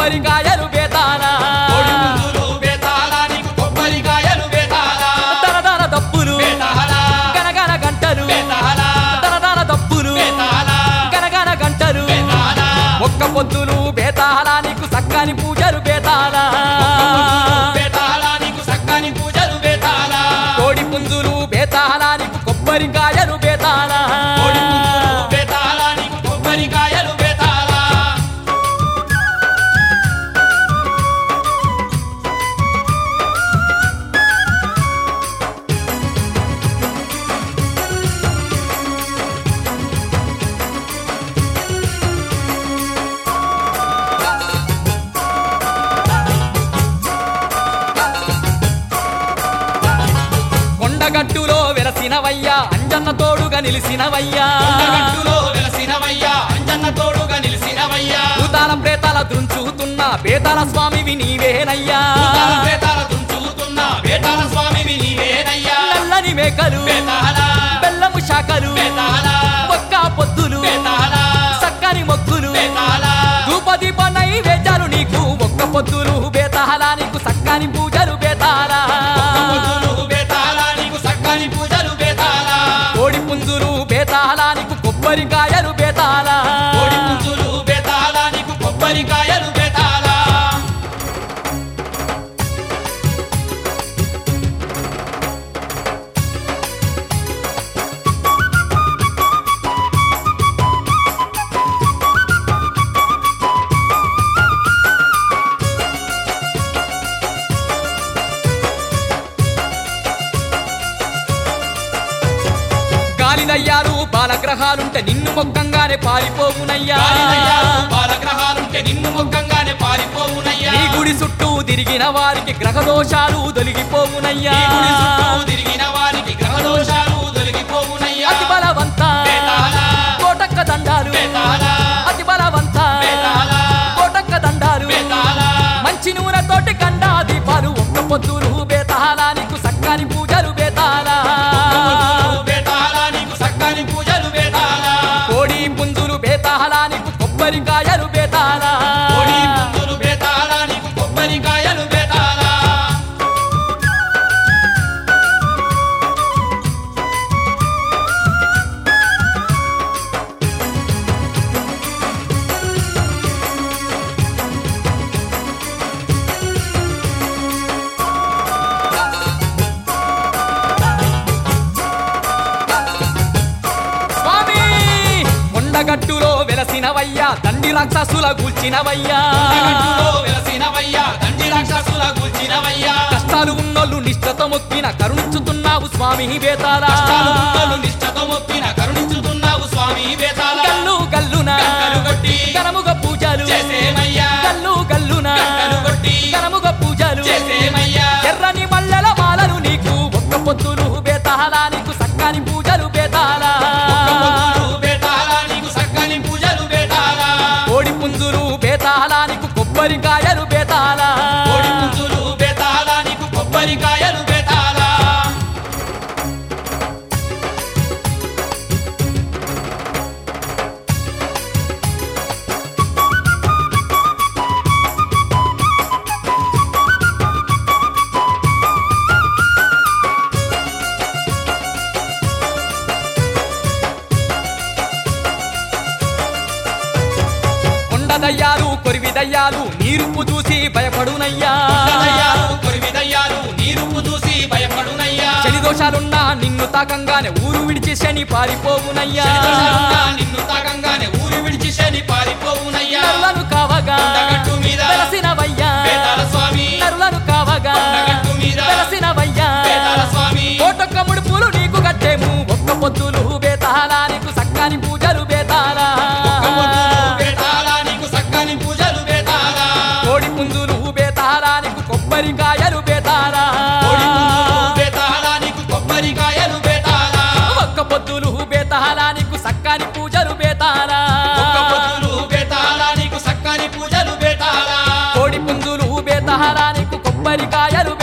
కొబ్బరికాయలు బేతాలా కోడి పుంజులు బేతాళ నీకు కొబ్బరికాయలు బేతాళ తరతర దప్పులు బేతాళ గనగన గంటలు బేతాళ తరతర దప్పులు బేతాళ గనగన గంటలు బేతాళ ఒక్క పొద్దులు బేతాళా నీకు సక్కని పూజలు బేతాళా బేతాళ నీకు సక్కని పూజలు బేతాళ కోడి పుంజులు బేతాళా నీకు కొబ్బరికాయలు బేతాళా కోడి పుంజులు బేతాళ నీకు కొబ్బరికాయలు బేతాళ కొండగట్టులో వెలసినవయ్యా అంజన్న తోడుగా నిలిసినవయ్యా కొండగట్టులో వెలసినవయ్యా అంజన్న తోడుగా నిలిసినవయ్యా భూతాల ప్రేతాల దృంచుతున్న బేతాల స్వామివి నీవేనయ్యా భూతాల ప్రేతాల తుంచుతున్న బేతాళ స్వామివి నీవేనయ్యా నల్లని మేకలు బేతాళ బెల్లము శాఖలు బేతాళ ఒక్క పొద్దులు బేతాళ సక్కని మొక్కులు బేతాళ ధూపదీప నైవేద్యాలు నీకు ఒక్క పొద్దులు బేతాళ నీకు సక్కని పూజలు బేతాళ పొద్దులు బేతాళ నీకు సక్కని పూజలు బేతాళ కోడి పుంజులు బేతాళ నీకు కొబ్బరికాయలు బేతాళ కోడి పుంజులు బేతాళ నీకు కొబ్బరికాయలు బేతాళ గాలిదయ్యాలు బాలగ్రహాలుంటే నిన్ను మొక్కంగానే పారిపోవునయ్యా గాలిదయ్యాలు బాలగ్రహాలుంటే నిన్ను ముఖంగానే పారిపోవునయ్యా నీ గుడి చుట్టూ తిరిగిన వారికి గ్రహ దోషాలు తొలగిపోవునయ్యా నీ గుడి చుట్టూ తిరిగిన వారికి గ్రహ దోషాలు తొలగిపోవునయ్యా అతి బలవంత బేతాళ కోటక్క దండాలు బేతాళ అతి బలవంత బేతాళ కోటక్క దండాలు బేతాళ మంచి నూనెతోటి కండా దీపాలు ఒక్క పొద్దులు బేతాళ నీకు సక్కని పూజలు బేతాళ పొద్దులు బేతాళ నీకు సక్కని పూజలు బేతాళ కోడి పుంజులు బేతాళ నీకు కొబ్బరికాయలు బేతాళ కోడి పుంజులు బేతాళ నీకు కొబ్బరికాయలు బేతాళ స్వామి కొండగట్టులో వెలసినవయ్యా దండి రాక్షసుల గూల్చినవయ్యా కొండగట్టులో వెలసినవయ్యా దండి రాక్షసుల గూల్చినవయ్యా కష్టాలు ఉన్నోళ్ళు నిష్ఠతో మొక్కిన కరుణించుతున్నావు స్వామి బేతాళ కష్టాలు ఉన్నోళ్ళు నిష్ఠతో మొక్కిన కరుణించుతున్నావు స్వామి బేతాళ గల్లు గల్లున గంటలు కొట్టి గనముగ పూజలు చేసేమయ్యా గల్లు గల్లున గంటలు కొట్టి గనముగ పూజలు చేసేమయ్యా ఎర్రని మల్లెల మాలలు నీకు ఒక్క పొద్దులు బేతాళ నీకు సక్కని పూజలు బేతాళ పొద్దులు బేతాళ నీకు సక్కని పూజలు బేతాళ కోడి పుంజులు బేతాళ నీకు కొబ్బరికాయలు బేతాళ కోడి పుంజులు బేతాళ నీకు కొబ్బరికాయలు బేతాళ కొండదయ్యాలు కొరివిదయ్యాలు నీరుపు చూసి భయపడునయ్యా దయ్యాలు కొరివిదయ్యాలు నీరుపు చూసి భయపడునయ్యా శని దోషాలున్నా నిన్ను తాకంగానే ఊరు విడిచి శని పారిపోవునయ్యా శనిదోషాలున్నా నిన్ను తాకంగానే ఊరు విడిచి శని పారిపోవునయ్యా నరులను కావగా కొండగట్టు మీద వెలసినవయ్యా బేతాళ స్వామి నరులను కావగా కొండగట్టు మీద వెలసినవయ్యా బేతాళ స్వామి కోటొక్క ముడుపులు నీకు కట్టేము ఒక్క పొద్దులు బేతాళ నీకు సక్కని పూజలు బేతాళ ఒక్క పొద్దులు బేతాళ నీకు సక్కని పూజలు బేతాళ కోడి పుంజులు బేతాళ నీకు కొబ్బరికాయలు బేతాళ కోడి పుంజులు బేతాళ నీకు కొబ్బరికాయలు బేతాళ ఒక్క పొద్దులు బేతాళ నీకు సక్కని పూజలు బేతాళ ఒక్క పొద్దులు బేతాళ నీకు సక్కని పూజలు బేతాళ కోడి పుంజులు బేతాళ నీకు కొబ్బరికాయలు